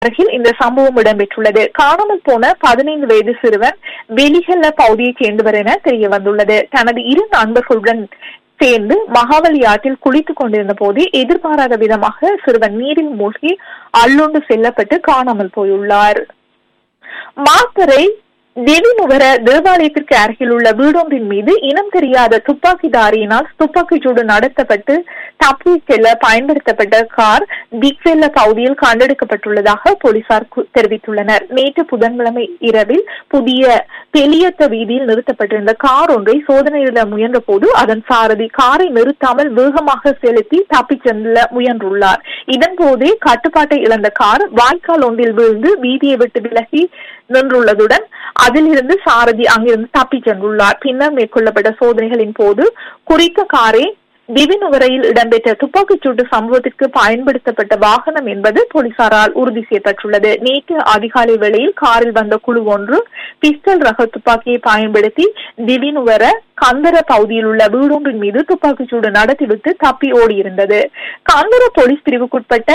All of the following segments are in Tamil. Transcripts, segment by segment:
அருகில் இந்த சம்பவம் இடம்பெற்றுள்ளது காணாமல் போன பதினைந்து வயது சிறுவன் வெளிகல்ல பகுதியைச் சேர்ந்தவர் என தெரிய வந்துள்ளது தனது இரு நண்பர்களுடன் சேர்ந்து மகாவலி ஆற்றில் குளித்துக் கொண்டிருந்த போது எதிர்பாராத விதமாக சிறுவன் நீரில் மூழ்கி அள்ளுண்டு செல்லப்பட்டு காணாமல் போயுள்ளார் மாத்தரை தேவிமுகர தேவாலயத்திற்கு அருகில் உள்ள வீடொன்றின் மீது இனம் தெரியாத துப்பாக்கிதாரியினால் துப்பாக்கிச்சூடு நடத்தப்பட்டு தப்பி செல்ல பயன்படுத்தப்பட்ட கார் திக்வெல்ல பகுதியில் கண்டெடுக்கப்பட்டுள்ளதாக போலீசார் கு- தெரிவித்துள்ளனர் நேற்று புதன்கிழமை இரவில் புதிய பெலியத்த வீதியில் நிறுத்தப்பட்டிருந்த கார் ஒன்றை சோதனையிட முயன்ற போது அதன் சாரதி காரை நிறுத்தாமல் வேகமாக செலுத்தி தப்பிச் செல்ல முயன்றுள்ளார் இதன் போதே கட்டுப்பாட்டை இழந்த கார் வாய்க்கால் ஒன்றில் விழுந்து வீதியை விட்டு விலகி நின்றுள்ளதுடன் அதிலிருந்து சாரதி அங்கிருந்து தப்பிச் சென்றுள்ளார் பின்னர் மேற்கொள்ளப்பட்ட சோதனைகளின் போது குறித்த காரை திவினுவரையில் இடம்பெற்ற துப்பாக்கிச்சூட்டு சம்பவத்திற்கு பயன்படுத்தப்பட்ட வாகனம் என்பது போலீசாரால் உறுதி செய்யப்பட்டுள்ளது நேற்று அதிகாலை வேளையில் காரில் வந்த குழு ஒன்று பிஸ்டல் ரக துப்பாக்கியை பயன்படுத்தி திவினுவர கந்தர பகுதியில் உள்ள வீடொன்றின் மீது துப்பாக்கிச்சூடு நடத்திவிட்டு தப்பி ஓடியிருந்தது கந்தர போலீஸ் பிரிவுக்குட்பட்ட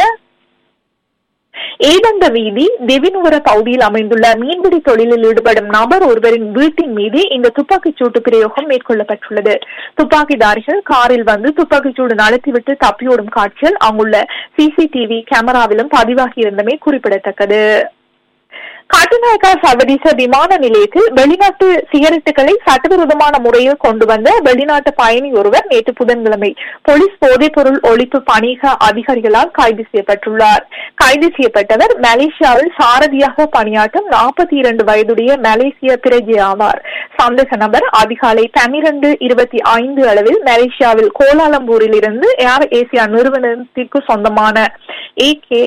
ஏதந்த வீதி தெவினுவர பகுதியில் அமைந்துள்ள மீன்பிடி தொழிலில் ஈடுபடும் நபர் ஒருவரின் வீட்டின் மீது இந்த துப்பாக்கிச் சூட்டு பிரயோகம் மேற்கொள்ளப்பட்டுள்ளது துப்பாக்கிதாரிகள் காரில் வந்து துப்பாக்கிச் சூடு நடத்திவிட்டு தப்பியோடும் காட்சிகள் அங்குள்ள சிசிடிவி கேமராவிலும் பதிவாகி இருந்தமை குறிப்பிடத்தக்கது காட்டுநாயக்கா சர்வதேச விமான நிலையத்தில் வெளிநாட்டு சிகரெட்டுகளை சட்டவிரோதமான முறையில் கொண்டு வந்த வெளிநாட்டு பயணி ஒருவர் நேற்று புதன்கிழமை போலீஸ் போதைப்பொருள் ஒழிப்பு பணிக அதிகாரிகளால் கைது செய்யப்பட்டுள்ளார் கைது செய்யப்பட்டவர் மலேசியாவில் சாரதியாக பணியாற்றும் நாற்பத்தி இரண்டு வயதுடைய மலேசிய பிரஜை ஆவார் சந்தேக நபர் அதிகாலை பன்னிரண்டு இருபத்தி ஐந்து அளவில் மலேசியாவில் கோலாலம்பூரில் இருந்து ஏர் ஏசியா நிறுவனத்திற்கு சொந்தமான ஏ கே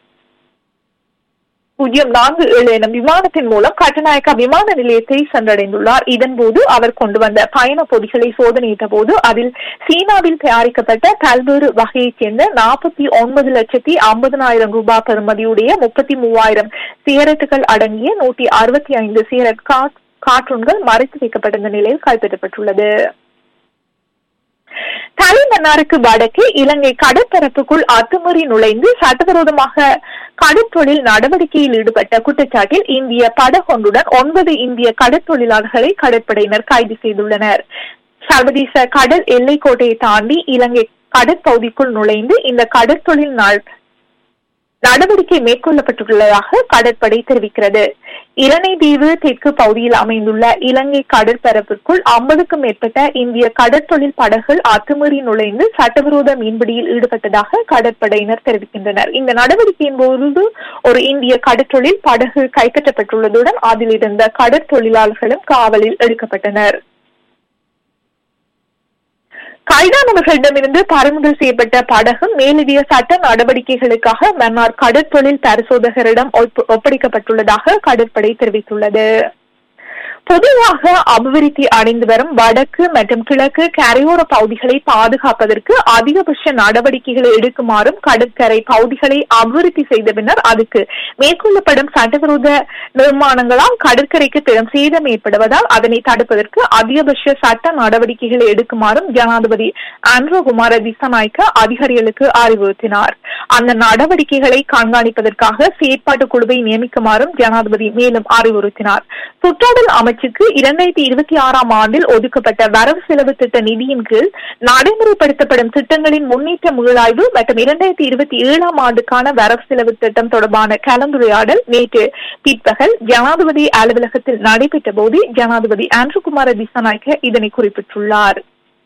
பூஜ்ஜியம் நான்கு ஏழு எனும் விமானத்தின் மூலம் கட்டநாயக்கா விமான நிலையத்தை சென்றடைந்துள்ளார் இதன்போது அவர் கொண்டு வந்த பயண பொதிகளை சோதனையிட்ட போது அதில் சீனாவில் தயாரிக்கப்பட்ட பல்வேறு வகையைச் சேர்ந்த நாற்பத்தி ஒன்பது லட்சத்தி ஐம்பதனாயிரம் ரூபாய் பெறுமதியுடைய முப்பத்தி மூவாயிரம் சிகரெட்டுகள் அடங்கிய நூற்றி அறுபத்தி ஐந்து சிகரெட் காட் கார்ட்டூன்கள் மறைத்து வைக்கப்பட்டிருந்த நிலையில் கைப்பற்றப்பட்டுள்ளது தலைமன்னாருக்கு வடக்கே இலங்கை கடற்பரப்புக்குள் அத்துமீறி நுழைந்து சட்டவிரோதமாக கடற்தொழில் நடவடிக்கையில் ஈடுபட்ட குற்றச்சாட்டில் இந்திய படகொன்றுடன் ஒன்பது இந்திய கடற்தொழிலாளர்களை கடற்படையினர் கைது செய்துள்ளனர் சர்வதேச கடல் எல்லைக்கோட்டையை தாண்டி இலங்கை கடற்பகுதிக்குள் நுழைந்து இந்த கடற்தொழில் நா- நடவடிக்கை மேற்கொள்ளப்பட்டுள்ளதாக கடற்படை தெரிவிக்கிறது இரணை-தீவு தெற்கு பகுதியில் அமைந்துள்ள இலங்கை கடற்பரப்பிற்குள் ஐம்பதுக்கும் மேற்பட்ட இந்திய கடற்தொழில் படகுகள் அத்துமீறி நுழைந்து சட்டவிரோத மீன்பிடியில் ஈடுபட்டதாக கடற்படையினர் தெரிவிக்கின்றனர் இந்த நடவடிக்கையின் போது ஒரு இந்திய கடற்தொழில் படகு கைப்பற்றப்பட்டுள்ளதுடன் அதில் இருந்த கடற்தொழிலாளர்களும் காவலில் எடுக்கப்பட்டனர் கைதானவர்களிடமிருந்து பறிமுதல் செய்யப்பட்ட படகு மேலதிக சட்ட நடவடிக்கைகளுக்காக மன்னார் கடற்தொழில் பரிசோதகரிடம் ஒப்ப- ஒப்படைக்கப்பட்டுள்ளதாக கடற்படை தெரிவித்துள்ளது பொதுவாக அபிவிருத்தி அடைந்து வரும் வடக்கு மற்றும் கிழக்கு கரையோர பகுதிகளை பாதுகாப்பதற்கு அதிகபட்ச நடவடிக்கைகளை எடுக்குமாறும் கடற்கரை பகுதிகளை அபிவிருத்தி செய்த பின்னர் அதுக்கு மேற்கொள்ளப்படும் சட்டவிரோத நிர்மாணங்களால் கடற்கரைக்கு பெரும் சேதம் ஏற்படுவதால் அதனை தடுப்பதற்கு அதிகபட்ச சட்ட நடவடிக்கைகளை எடுக்குமாறும் ஜனாதிபதி ஆண்ட்ரோகுமார திசநாய்க்க அதிகாரிகளுக்கு அறிவுறுத்தினார் அந்த நடவடிக்கைகளை கண்காணிப்பதற்காக செயற்பாட்டு குழுவை நியமிக்குமாறும் ஜனாதிபதி மேலும் அறிவுறுத்தினார் சுற்றாடல் அமைச்சுக்கு இரண்டாயிரத்தி இருபத்தி ஆறாம் ஆண்டில் ஒதுக்கப்பட்ட வரவு செலவு திட்ட நிதியின் கீழ் நடைமுறைப்படுத்தப்படும் திட்டங்களின் முன்னேற்ற மீளாய்வு மற்றும் இரண்டாயிரத்தி இருபத்தி ஏழாம் ஆண்டுக்கான வரவு செலவு திட்டம் தொடர்பான கலந்துரையாடல் நேற்று பிற்பகல் ஜனாதிபதி அலுவலகத்தில் நடைபெற்ற போது ஜனாதிபதி ஆண்ட்ருகுமார திசாநாயக்க இதனை குறிப்பிட்டுள்ளார்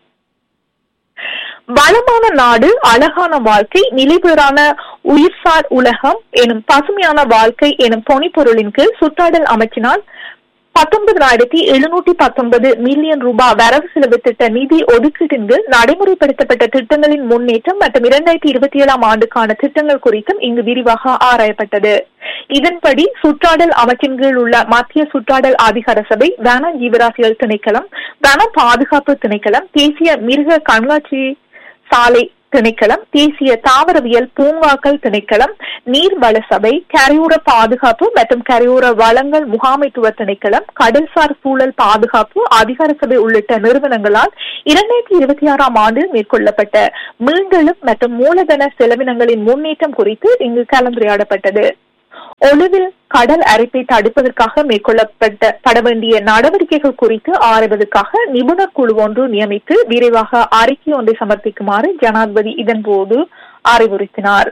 வளமான நாடு அழகான வாழ்க்கை நிலைபெறான உயிர்சார் உலகம் எனும் பசுமையான வாழ்க்கை எனும் பொனிப்பொருளின் கீழ் சுற்றாடல் அமைச்சினால் பத்தொன்பதாயிரத்தி எழுநூற்றி பத்தொன்பது மில்லியன் ரூபாய் வரவு செலவு திட்ட நிதி ஒதுக்கீட்டின் கீழ் நடைமுறைப்படுத்தப்பட்ட திட்டங்களின் முன்னேற்றம் மற்றும் இரண்டாயிரத்தி இருபத்தி ஏழாம் ஆண்டுக்கான திட்டங்கள் குறித்தும் இங்கு விரிவாக ஆராயப்பட்டது இதன்படி சுற்றாடல் அமைச்சின் கீழ் உள்ள மத்திய சுற்றாடல் அதிகார சபை வன ஜீவராசிகள் திணைக்களம் வன பாதுகாப்பு திணைக்களம் தேசிய மிருக கண்காட்சி சாலை திணைக்களம் தேசிய தாவரவியல் பூங்காக்கள் திணைக்களம் நீர்வள சபை கரையோர பாதுகாப்பு மற்றும் கரையோர வளங்கள் முகாமைத்துவ திணைக்களம் கடல்சார் சூழல் பாதுகாப்பு அதிகார சபை உள்ளிட்ட நிறுவனங்களால் இரண்டாயிரத்தி இருபத்தி ஆறாம் ஆண்டில் மேற்கொள்ளப்பட்ட மீண்டெழும் மற்றும் மூலதன செலவினங்களின் முன்னேற்றம் குறித்து இங்கு கலந்துரையாடப்பட்டது ஒளிவில் கடல் அரிப்பை தடுப்பதற்காக மேற்கொள்ளப்பட்ட பட வேண்டிய நடவடிக்கைகள் குறித்து ஆராய்வதற்காக நிபுணர் குழு ஒன்று நியமித்து விரைவாக அறிக்கை ஒன்றை சமர்ப்பிக்குமாறு ஜனாதிபதி இதன்போது அறிவுறுத்தினார்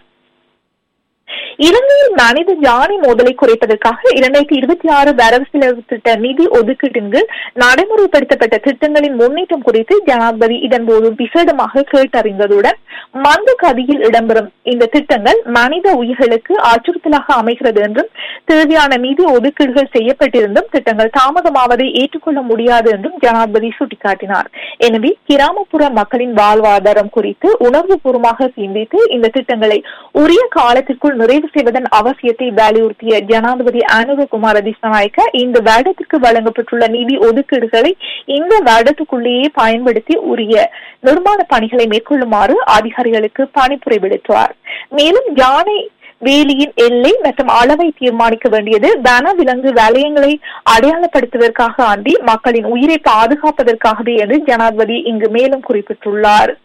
இலங்கையில் மனித யானை மோதலை குறைப்பதற்காக இரண்டாயிரத்தி இருபத்தி ஆறு வரவு செலவு திட்ட நிதி ஒதுக்கீட்டின் கீழ் நடைமுறைப்படுத்தப்பட்ட திட்டங்களின் முன்னேற்றம் குறித்து ஜனாதிபதி இதன்போது விசேடமாக கேட்டறிந்ததுடன் மந்த கதியில் இடம்பெறும் இந்த திட்டங்கள் மனித உயிர்களுக்கு அச்சுறுத்தலாக அமைகிறது என்றும் தேவையான நிதி ஒதுக்கீடுகள் செய்யப்பட்டிருந்தும் திட்டங்கள் தாமதமாவதை ஏற்றுக்கொள்ள முடியாது என்றும் ஜனாதிபதி சுட்டிக்காட்டினார் எனவே கிராமப்புற மக்களின் வாழ்வாதாரம் குறித்து உணர்வுபூர்வமாக சிந்தித்து இந்த திட்டங்களை உரிய காலத்திற்குள் நிறைவு செய்வதன் அவசியத்தை வலியுறுத்திய ஜனாதிபதி அனுரகுமார திசாநாயக்க இந்த வருடத்திற்கு வழங்கப்பட்டுள்ள நிதி ஒதுக்கீடுகளை இந்த வருடத்துக்குள்ளேயே பயன்படுத்தி உரிய நிர்மாண பணிகளை மேற்கொள்ளுமாறு அதிகாரிகளுக்கு பணிப்புரை விடுத்தார் மேலும் யானை வேலியின் எல்லை மற்றும் அளவை தீர்மானிக்க வேண்டியது வன விலங்கு வலயங்களை அடையாளப்படுத்துவதற்காக அன்றி மக்களின் உயிரை பாதுகாப்பதற்காகவே என்று ஜனாதிபதி இங்கு மேலும் குறிப்பிட்டுள்ளார்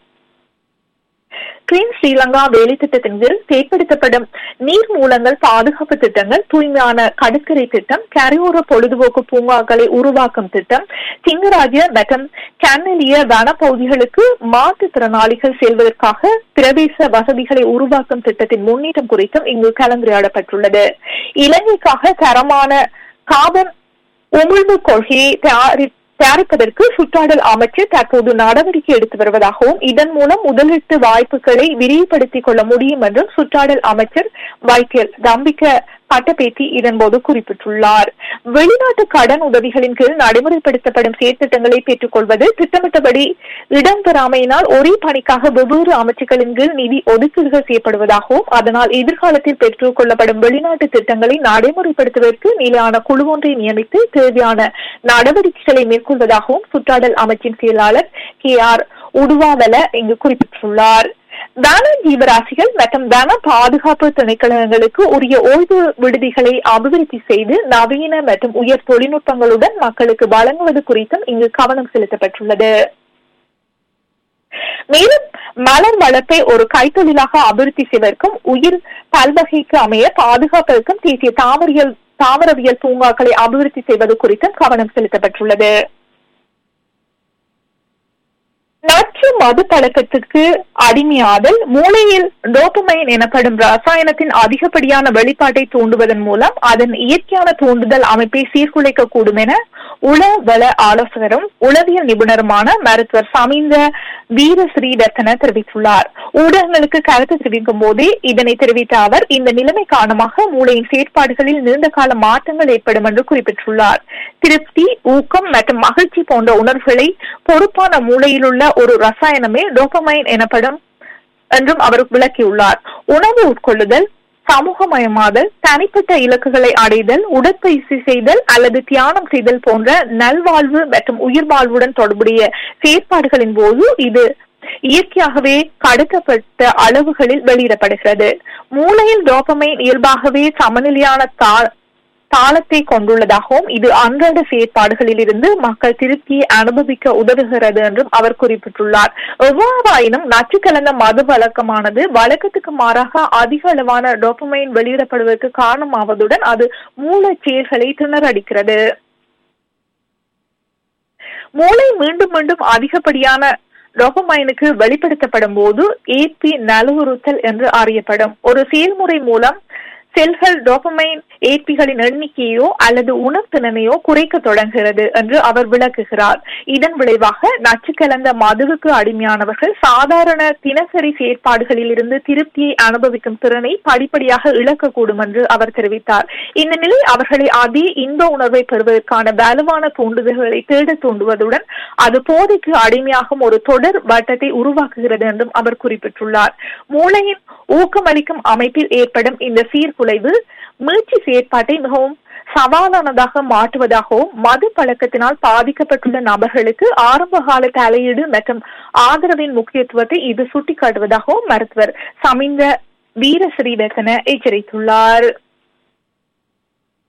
கிளீன் ஸ்ரீலங்கா வேலை திட்டத்தின் கீழ் செயற்படுத்தப்படும் நீர் மூலங்கள் பாதுகாப்பு திட்டங்கள் தூய்மையான கடற்கரை திட்டம் கரையோர பொழுதுபோக்கு பூங்காக்களை உருவாக்கும் திட்டம் சிங்கராஜ மற்றும் கன்னலிய வனப்பகுதிகளுக்கு மாற்றுத்திறனாளிகள் செல்வதற்காக பிரவேச வசதிகளை உருவாக்கும் திட்டத்தின் முன்னேற்றம் குறித்தும் இங்கு கலந்துரையாடப்பட்டுள்ளது இலங்கைக்காக தரமான காபன் உமிழ்வு கொள்கையை தயாரி தயாரிப்பதற்கு சுற்றாடல் அமைச்சர் தற்போது நடவடிக்கை எடுத்து வருவதாகவும் இதன் மூலம் முதலீட்டு வாய்ப்புகளை விரிவுபடுத்திக் கொள்ள முடியும் என்றும் சுற்றாடல் அமைச்சர் வைத்தியர் தம்பிக்க பட்டபேட்டி இதன்போது குறிப்பிட்டுள்ளார் வெளிநாட்டு கடன் உதவிகளின் கீழ் நடைமுறைப்படுத்தப்படும் செயற்திட்டங்களை பெற்றுக் கொள்வது திட்டமிட்டபடி இடம்பெறாமையினால் ஒரே பணிக்காக வெவ்வேறு அமைச்சுக்களின் கீழ் நிதி ஒதுக்கீடுகள் செய்யப்படுவதாகவும் அதனால் எதிர்காலத்தில் பெற்றுக் கொள்ளப்படும் வெளிநாட்டு திட்டங்களை நடைமுறைப்படுத்துவதற்கு நிலையான குழு ஒன்றை நியமித்து தேவையான நடவடிக்கைகளை மேற்கொள்வதாகவும் சுற்றாடல் அமைச்சின் செயலாளர் கே ஆர் உடுவாவல இங்கு குறிப்பிட்டுள்ளார் வன ஜீவராசிகள் மற்றும் வன பாதுகாப்பு திணைக்களங்களுக்கு உரிய ஓய்வு விடுதிகளை அபிவிருத்தி செய்து நவீன மற்றும் உயர் தொழில்நுட்பங்களுடன் மக்களுக்கு வழங்குவது குறித்தும் இங்கு கவனம் செலுத்தப்பட்டுள்ளது மேலும் மலர் வளர்ப்பை ஒரு கைத்தொழிலாக அபிவிருத்தி செய்வதற்கும் உயிர் பல்வகைக்கு அமைய பாதுகாப்பதற்கும் தேசிய தாவரியல் தாவரவியல் பூங்காக்களை அபிவிருத்தி செய்வது குறித்தும் கவனம் செலுத்தப்பட்டுள்ளது நச்சு மது பழக்கத்துக்கு அடிமையாதல் மூளையில் டோபமைன் எனப்படும் ரசாயனத்தின் அதிகப்படியான வெளிப்பாட்டை தூண்டுவதன் மூலம் அதன் இயற்கையான தூண்டுதல் அமைப்பை சீர்குலைக்க கூடும் என உளவள ஆலோசகரும் உளவியல் நிபுணருமான மருத்துவர் சமீந்த வீர ஸ்ரீதத்தன தெரிவித்துள்ளார் ஊடகங்களுக்கு கருத்து தெரிவிக்கும் போதே இதனை தெரிவித்த அவர் இந்த நிலைமை காரணமாக மூளையின் செயற்பாடுகளில் நீண்ட கால மாற்றங்கள் ஏற்படும் என்று குறிப்பிட்டுள்ளார் திருப்தி ஊக்கம் மற்றும் மகிழ்ச்சி போன்ற உணர்வுகளை பொறுப்பான மூளையிலுள்ள ஒரு ரசாயனமே டோபமைன் எனப்படும் என்றும் அவர் விளக்கியுள்ளார் உணவு உட்கொள்ளுதல் சமூகமயமாதல் தனிப்பட்ட இலக்குகளை அடைதல் உடற்பயிற்சி செய்தல் அல்லது தியானம் செய்தல் போன்ற நல்வாழ்வு மற்றும் உயிர் வாழ்வுடன் தொடர்புடைய செயற்பாடுகளின் போது இது இயற்கையாகவே கடக்கப்பட்ட அளவுகளில் வெளியிடப்படுகிறது மூளையில் டோபமைன் இயல்பாகவே சமநிலையான தாளத்தை கொண்டுள்ளதாகவும் இது அன்றாட செயற்பாடுகளில் இருந்து மக்கள் திருப்தியை அனுபவிக்க உதவுகிறது என்றும் அவர் குறிப்பிட்டுள்ளார் எவ்வாறாயினும் நச்சு கலந்த மது வழக்கமானது வழக்கத்துக்கு மாறாக அதிக அளவான டோப்பமைன் வெளியிடப்படுவதற்கு காரணமாவதுடன் அது மூளைச் செயல்களை திணறடிக்கிறது மூளை மீண்டும் மீண்டும் அதிகப்படியான டோபமைனுக்கு வெளிப்படுத்தப்படும் போது ஏபி நலுவுறுத்தல் என்று அறியப்படும் ஒரு செயல்முறை மூலம் செல்கள் டோபமைன் ஏற்பிகளின் எண்ணிக்கையோ அல்லது உணர்திறனையோ குறைக்க தொடங்குகிறது என்று அவர் விளக்குகிறார் இதன் விளைவாக நச்சு கலந்த மதுவுக்கு அடிமையானவர்கள் சாதாரண தினசரி செயற்பாடுகளில் இருந்து திருப்தியை அனுபவிக்கும் திறனை படிப்படியாக இழக்கக்கூடும் என்று அவர் தெரிவித்தார் இந்த நிலை அவர்களை அதே இன்ப உணர்வை பெறுவதற்கான வலுவான தூண்டுதல்களை தேட தூண்டுவதுடன் அது போதைக்கு அடிமையாகும் ஒரு தொடர் வட்டத்தை உருவாக்குகிறது என்றும் அவர் குறிப்பிட்டுள்ளார் மூளையின் ஊக்கமளிக்கும் அமைப்பில் ஏற்படும் இந்த சீர்குலைவு மீட்சி செயற்பாட்டை மிகவும் சவாலானதாக மாற்றுவதாகவும் மது பழக்கத்தினால் பாதிக்கப்பட்டுள்ள நபர்களுக்கு ஆரம்பகால தலையீடு மற்றும் ஆதரவின் முக்கியத்துவத்தை இது சுட்டிக்காட்டுவதாகவும் மருத்துவர் சமிந்த வீர ஸ்ரீவர்த்தன எச்சரித்துள்ளார்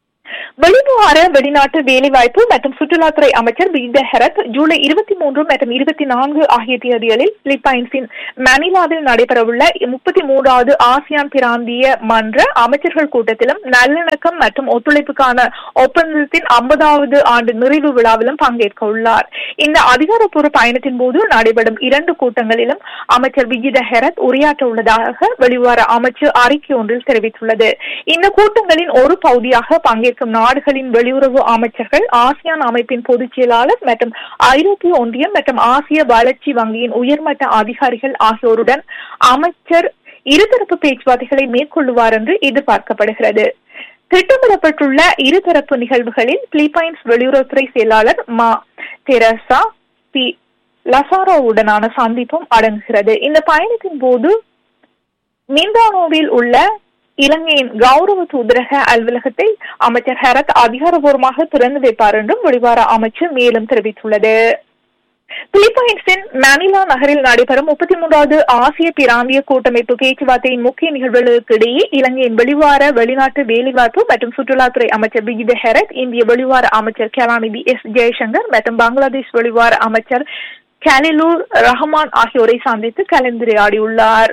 வெளிவார வெளிநாட்டு வேலைவாய்ப்பு மற்றும் சுற்றுலாத்துறை அமைச்சர் விஜய் ஹெரத் ஜூலை இருபத்தி மூன்று மற்றும் இருபத்தி நான்கு ஆகிய தேதிகளில் பிலிப்பைன்ஸின் மணிலாவில் நடைபெறவுள்ள முப்பத்தி மூன்றாவது ஆசியான் பிராந்திய மன்ற அமைச்சர்கள் கூட்டத்திலும் நல்லிணக்கம் மற்றும் ஒத்துழைப்புக்கான ஒப்பந்தத்தின் ஐம்பதாவது ஆண்டு நிறைவு விழாவிலும் பங்கேற்க உள்ளார் இந்த அதிகாரப்பூர்வ பயணத்தின் போது நடைபெறும் இரண்டு கூட்டங்களிலும் அமைச்சர் விஜித ஹெரத் உரையாற்ற உள்ளதாக வெளிவார அமைச்சு அறிக்கை ஒன்றில் தெரிவித்துள்ளது இந்த கூட்டங்களின் ஒரு பகுதியாக பங்கேற்கும் நாடுகளின் வெளியுறவு அமைச்சர்கள் ஆசியான் அமைப்பின் பொதுச் செயலாளர் மற்றும் ஐரோப்பிய ஒன்றியம் மற்றும் ஆசிய வளர்ச்சி வங்கியின் உயர்மட்ட அதிகாரிகள் ஆகியோருடன் அமைச்சர் இருதரப்பு பேச்சுவார்த்தைகளை மேற்கொள்ளுவார் என்று எதிர்பார்க்கப்படுகிறது திட்டமிடப்பட்டுள்ள இருதரப்பு நிகழ்வுகளில் பிலிப்பைன்ஸ் வெளியுறவுத்துறை செயலாளர் மா தெரசா பி லசாரோவுடனான சந்திப்பும் அடங்குகிறது இந்த பயணத்தின் போது மிந்தானோவில் உள்ள இலங்கையின் கௌரவ தூதரக அலுவலகத்தை அமைச்சர் ஹரத் அதிகாரபூர்வமாக திறந்து வைப்பார் என்றும் வெளிவார அமைச்சு மேலும் தெரிவித்துள்ளது பிலிப்பைன்ஸின் மணிலா நகரில் நடைபெறும் முப்பத்தி மூன்றாவது ஆசிய பிராந்திய கூட்டமைப்பு பேச்சுவார்த்தையின் முக்கிய நிகழ்வுகளுக்கு இடையே இலங்கையின் வெளிவார வெளிநாட்டு வேலைவாய்ப்பு மற்றும் சுற்றுலாத்துறை அமைச்சர் விஜித ஹெரத் இந்திய வெளிவார அமைச்சர் கலாநிதி எஸ் ஜெயசங்கர் மற்றும் பங்களாதேஷ் வெளிவார அமைச்சர் கலிலூர் ரஹ்மான் ஆகியோரை சந்தித்து கலந்துரையாடியுள்ளார்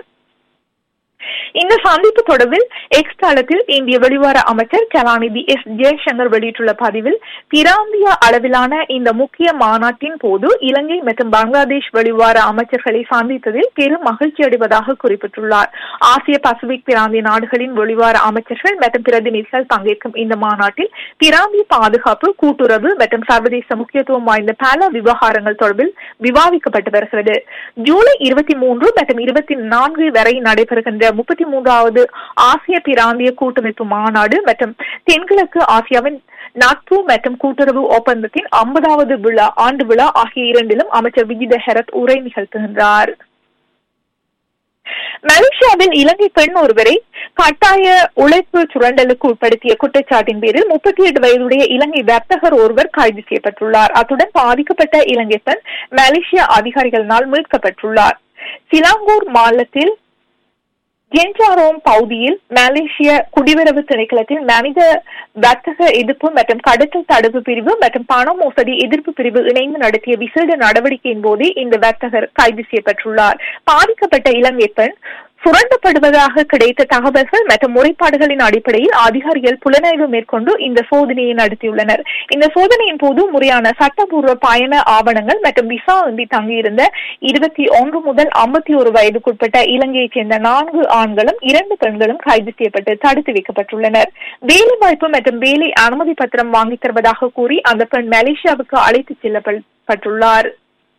இந்த சந்திப்பு தொடர்பில் எக்ஸ் தளத்தில் இந்திய வெளிவார அமைச்சர் கலாநிதி எஸ் ஜெயசங்கர் வெளியிட்டுள்ள பதிவில் பிராந்திய அளவிலான இந்த முக்கிய மாநாட்டின் போது இலங்கை மற்றும் பங்களாதேஷ் வெளிவார அமைச்சர்களை சந்தித்ததில் பெரும் மகிழ்ச்சி அடைவதாக குறிப்பிட்டுள்ளார் ஆசிய பசிபிக் பிராந்திய நாடுகளின் வெளிவார அமைச்சர்கள் மற்றும் பிரதிநிதிகள் பங்கேற்கும் இந்த மாநாட்டில் பிராந்திய பாதுகாப்பு கூட்டுறவு மற்றும் சர்வதேச முக்கியத்துவம் வாய்ந்த பல விவகாரங்கள் தொடர்பில் விவாதிக்கப்பட்டு வருகிறது ஜூலை இருபத்தி மூன்று மற்றும் இருபத்தி நான்கு வரை நடைபெறுகின்ற முப்பத்தி மூன்றாவது ஆசிய பிராந்திய கூட்டமைப்பு மாநாடு மற்றும் தென்கிழக்கு ஆசியாவின் நட்பு மற்றும் கூட்டுறவு ஒப்பந்தத்தின் ஐம்பதாவது விழா ஆண்டு விழா ஆகிய இரண்டிலும் அமைச்சர் விஜித ஹெரத் உரை நிகழ்த்துகின்றார் மலேசியாவில் இலங்கை பெண் ஒருவரை கட்டாய உழைப்பு சுரண்டலுக்கு உட்படுத்திய குற்றச்சாட்டின் பேரில் முப்பத்தி எட்டு வயதுடைய இலங்கை வர்த்தகர் ஒருவர் கைது செய்யப்பட்டுள்ளார் அத்துடன் பாதிக்கப்பட்ட இலங்கை பெண் மலேசிய அதிகாரிகளினால் மீட்கப்பட்டுள்ளார் சிலாங்கூர் மாநிலத்தில் ஜென்ஜாரோம் பகுதியில் மலேசிய குடிவரவு திணைக்களத்தில் மனித வர்த்தக எதிர்ப்பு மற்றும் கடத்தல் தடுப்பு பிரிவு மற்றும் பண மோசடி எதிர்ப்பு பிரிவு இணைந்து நடத்திய விசேட நடவடிக்கையின் போது இந்த வர்த்தகர் கைது செய்யப்பட்டுள்ளார் பாதிக்கப்பட்ட இலங்கை பெண் சுரண்டப்படுவதாக கிடைத்த தகவல்கள் மற்றும் முறைப்பாடுகளின் அடிப்படையில் அதிகாரிகள் புலனாய்வு மேற்கொண்டு இந்த சோதனையை நடத்தியுள்ளனர் இந்த சோதனையின் போது முறையான சட்டப்பூர்வ பயண ஆவணங்கள் மற்றும் விசா இன்றி தங்கியிருந்த இருபத்தி ஒன்று முதல் ஐம்பத்தி ஒரு வயதுக்குட்பட்ட இலங்கையைச் சேர்ந்த நான்கு ஆண்களும் இரண்டு பெண்களும் கைது செய்யப்பட்டு தடுத்து வைக்கப்பட்டுள்ளனர் வேலை வாய்ப்பு மற்றும் வேலை அனுமதி பத்திரம் வாங்கித் தருவதாக கூறி அந்த பெண் மலேசியாவுக்கு அழைத்துச் செல்லப்பட்டுள்ளார்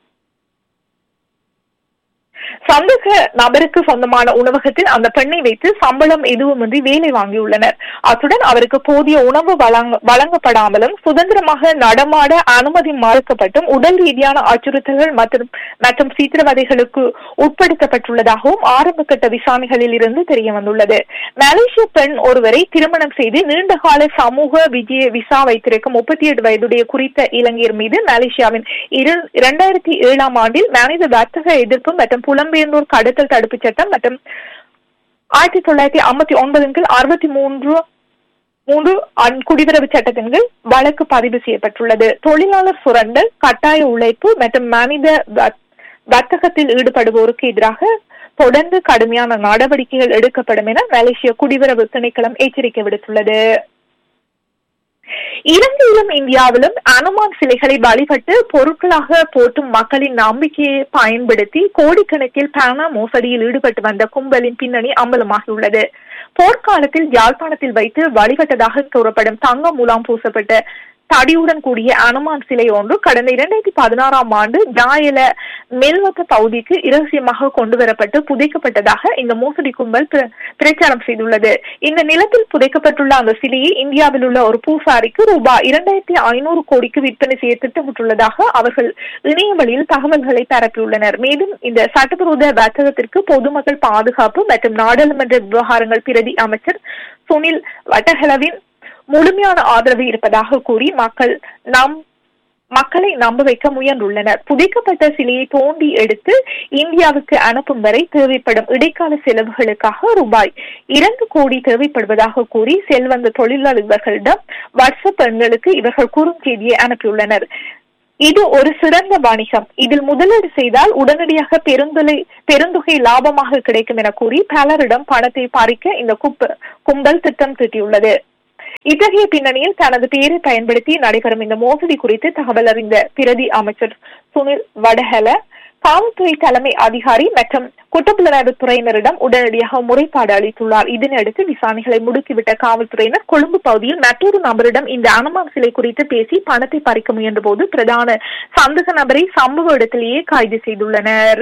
சந்தேக நபருக்கு சொந்தமான உணவகத்தில் அந்த பெண்ணை வைத்து சம்பளம் எதுவுமின்றி வேலை வாங்கியுள்ளனர் அத்துடன் அவருக்கு போதிய உணவு வழங்கப்படாமலும் சுதந்திரமாக நடமாட அனுமதி மறுக்கப்பட்டும் உடல் ரீதியான அச்சுறுத்தல்கள் மற்றும் மற்றும் சித்திரவதைகளுக்கு உட்படுத்தப்பட்டுள்ளதாகவும் ஆரம்ப கட்ட விசாரணைகளில் இருந்து தெரிய வந்துள்ளது மலேசிய பெண் ஒருவரை திருமணம் செய்து நீண்டகால சமூக விஜய விசா வைத்திருக்கும் முப்பத்தி எட்டு வயதுடைய குறித்த இலங்கையர் மீது மலேசியாவின் இரண்டாயிரத்தி ஏழாம் ஆண்டில் மனித வர்த்தக எதிர்ப்பு மற்றும் புலம்பெயர்ந்தோர் கடத்தல் தடுப்பு சட்டம் மற்றும் ஆயிரத்தி தொள்ளாயிரத்தி ஐம்பத்தி ஒன்பதின் கீழ் அறுபத்தி மூன்று மூன்று குடிவரவு சட்டத்தின் கீழ் வழக்கு பதிவு செய்யப்பட்டுள்ளது தொழிலாளர் சுரண்டல் கட்டாய உழைப்பு மற்றும் மனித வர்த்தகத்தில் ஈடுபடுவோருக்கு எதிராக தொடர்ந்து கடுமையான நடவடிக்கைகள் எடுக்கப்படும் என மலேசிய குடிவரவு திணைக்களம் எச்சரிக்கை விடுத்துள்ளது இலங்கையிலும் இந்தியாவிலும் அனுமான் சிலைகளை வழிபட்டு பொருட்களாக போற்றும் மக்களின் நம்பிக்கையை பயன்படுத்தி கோடிக்கணக்கில் பண மோசடியில் ஈடுபட்டு வந்த கும்பலின் பின்னணி அம்பலமாகியுள்ளது போர்க்காலத்தில் யாழ்ப்பாணத்தில் வைத்து வழிபட்டதாக கூறப்படும் தங்க மூலம் பூசப்பட்ட தடியுடன் கூடிய அனுமான் சிலை ஒன்று கடந்த இரண்டாயிரத்தி பதினாறாம் ஆண்டு ஜாயல மெல்வத்த பகுதிக்கு இரகசியமாக கொண்டு வரப்பட்டு புதைக்கப்பட்டதாக இந்த மோசடி கும்பல் பிரச்சாரம் செய்துள்ளது இந்த நிலத்தில் புதைக்கப்பட்டுள்ள அந்த சிலையை இந்தியாவில் உள்ள ஒரு பூசாரிக்கு ரூபாய் இரண்டாயிரத்தி ஐநூறு கோடிக்கு விற்பனை செய்ய திட்டமிட்டுள்ளதாக அவர்கள் இணைய வழியில் தகவல்களை பரப்பியுள்ளனர் மேலும் இந்த சட்டவிரோத வர்த்தகத்திற்கு பொதுமக்கள் பாதுகாப்பு மற்றும் நாடாளுமன்ற விவகாரங்கள் பிரதி அமைச்சர் சுனில் வட்டஹலவின் முழுமையான ஆதரவு இருப்பதாக கூறி மக்கள் நம் மக்களை நம்ப வைக்க முயன்றுள்ளனர் புதைக்கப்பட்ட சிலையை தோண்டி எடுத்து இந்தியாவுக்கு அனுப்பும் வரை தேவைப்படும் இடைக்கால செலவுகளுக்காக ரூபாய் இரண்டு கோடி தேவைப்படுவதாக கூறி செல்வந்த தொழிலாளர்களிடம் வாட்ஸ்அப் எண்களுக்கு இவர்கள் குறுஞ்செய்தியை அனுப்பியுள்ளனர் இது ஒரு சிறந்த வணிகம் இதில் முதலீடு செய்தால் உடனடியாக பெருந்தொலை பெருந்தொகை லாபமாக கிடைக்கும் என கூறி பலரிடம் பணத்தை பறிக்க இந்த குப்ப கும்பல் திட்டம் தீட்டியுள்ளது இத்தகைய பின்னணியில் தனது பெயரை பயன்படுத்தி நடைபெறும் இந்த மோசடி குறித்து தகவல் அறிந்த பிரதி அமைச்சர் சுனில் வடஹல காவல்துறை தலைமை அதிகாரி மற்றும் குற்றப்புலனாய்வு துறையினரிடம் உடனடியாக முறைப்பாடு அளித்துள்ளார் இதனையடுத்து விசாரணைகளை முடுக்கிவிட்ட காவல்துறையினர் கொழும்பு பகுதியில் மற்றொரு நபரிடம் இந்த அனுமான் சிலை குறித்து பேசி பணத்தை பறிக்க முயன்ற போது பிரதான சந்தக நபரை சம்பவ இடத்திலேயே கைது செய்துள்ளனர்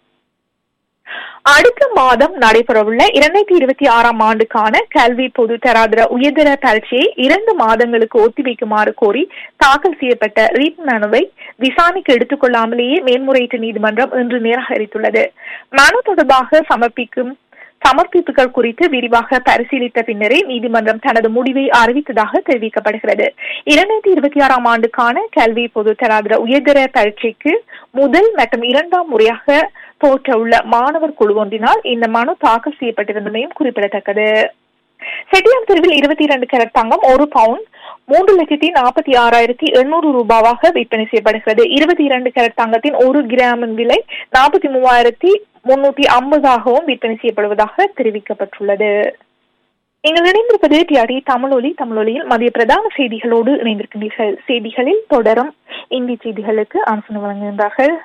அடுத்த மாதம் நடைபெறவுள்ள இரண்டாயிரத்தி இருபத்தி ஆறாம் ஆண்டுக்கான கல்வி பொது தராதர உயர்தர பரீட்சையை இரண்டு மாதங்களுக்கு ஒத்திவைக்குமாறு கோரி தாக்கல் செய்யப்பட்ட ரீட் மனுவை விசாரணைக்கு எடுத்துக் கொள்ளாமலேயே மேல்முறையீட்டு நீதிமன்றம் இன்று நிராகரித்துள்ளது மனு தொடர்பாக சமர்ப்பிக்கும் சமர்ப்பிப்புகள் குறித்து விரிவாக பரிசீலித்த பின்னரே நீதிமன்றம் தனது முடிவை அறிவித்ததாக தெரிவிக்கப்படுகிறது இரண்டாயிரத்தி இருபத்தி ஆறாம் ஆண்டுக்கான கல்வி பொது தராதர உயர்தர பரீட்சைக்கு முதல் மற்றும் இரண்டாம் முறையாக தோற்ற உள்ள மாணவர் குழு ஒன்றினால் இந்த மனு தாக்கல் செய்யப்பட்டிருந்தமையும் குறிப்பிடத்தக்கது செட்டியார் தெருவில் இருபத்தி இரண்டு கேரட் தங்கம் ஒரு பவுன் மூன்று லட்சத்தி நாற்பத்தி ஆறாயிரத்தி எண்ணூறு ரூபாவாக விற்பனை செய்யப்படுகிறது இருபத்தி இரண்டு கேரட் தங்கத்தின் ஒரு கிராமின் விலை நாற்பத்தி மூவாயிரத்தி முன்னூத்தி ஐம்பதாகவும் விற்பனை செய்யப்படுவதாக தெரிவிக்கப்பட்டுள்ளது நீங்கள் இணைந்திருப்பது டிஆர்டி தமிழொலி தமிழொலியில் மதிய பிரதான செய்திகளோடு இணைந்திருக்கின்றீர்கள் செய்திகளில் தொடரும் இந்தி செய்திகளுக்கு ஆலோசனை வழங்குகின்றார்கள்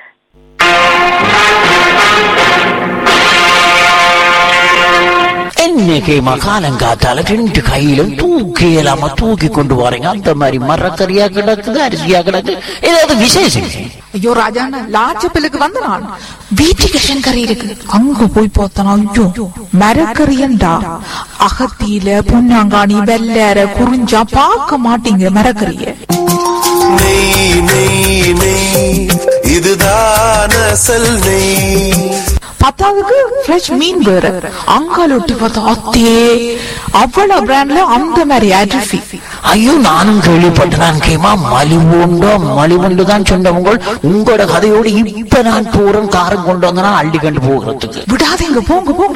என்னைக்கு மகாலங்காத்தால ரெண்டு கையிலும் தூக்கி இல்லாம தூக்கி கொண்டு வரீங்க அந்த மாதிரி மரக்கறியா கிடக்குது அரிசியா கிடக்கு ஏதாவது விசேஷம் ஐயோ ராஜாண்ணா லாச்சப்பிலுக்கு வந்த நான் வீட்டுக்கு கறி இருக்கு அங்க போய் பார்த்தனா ஐயோ மரக்கறியண்டா அகத்தியில பொன்னாங்காணி வெள்ளற குறிஞ்சா பார்க்க மாட்டீங்க மரக்கறிய நெய் நெய் நெய் இதுதான் அசல் நெய் பத்தாவதுக்கு ஃப்ரெஷ் மீன் வேற அங்கால ஒட்டி பார்த்தா அத்தே அவ்வளவு பிராண்ட்ல அந்த மாதிரி அரிசி ஐயோ நானும் கேள்விப்பட்டேன் கேமா மலிவுண்டோ மலிவுண்டு தான் சொன்னவங்க உங்களோட கதையோடு இப்ப நான் போறேன் காரம் கொண்டு வந்தனா அள்ளி கண்டு போகிறதுக்கு விடாதீங்க போங்க போங்க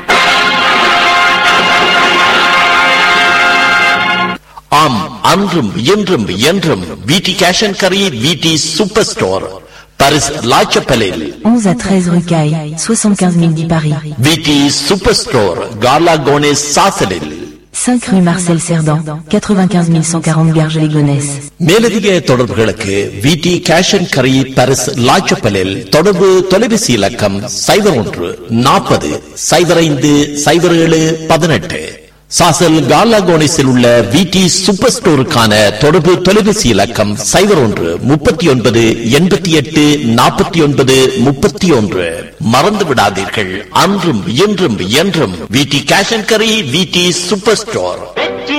ஆம் அன்றும் இன்றும் என்றும் விடி கேஷ் அண்ட் கரி விடி சூப்பர் ஸ்டோர் பரிஸ் லாச்சப்பலில் 11 à 13 rue Caille, 75 010 Paris. விடி சூப்பர் ஸ்டோர் கார்லா கோனேஸ் சாசலில் 5 rue Marcel Cerdan, 95 140 Garges-les-Gonesse. மேலதிக தொடர்புகளுக்கு விடி கேஷ் அண்ட் கரி பரிஸ் லாச்சப்பலில் தொடர்பு தொலைபேசி இலக்கம் சைபர் ஒன்று நாற்பது சைபர் ஐந்து சைபர் ஏழு பதினெட்டு சாசல் கார்லா கோனேஸில் உள்ள விடி சூப்பர் ஸ்டோருக்கான தொடர்பு தொலைபேசி இலக்கம் சைபர் ஒன்று முப்பத்தி ஒன்பது எண்பத்தி எட்டு நாற்பத்தி ஒன்பது முப்பத்தி ஒன்று மறந்து விடாதீர்கள் அன்றும் இன்றும் என்றும் விடி கேஷ் அண்ட் கரி விடி சூப்பர் ஸ்டோர்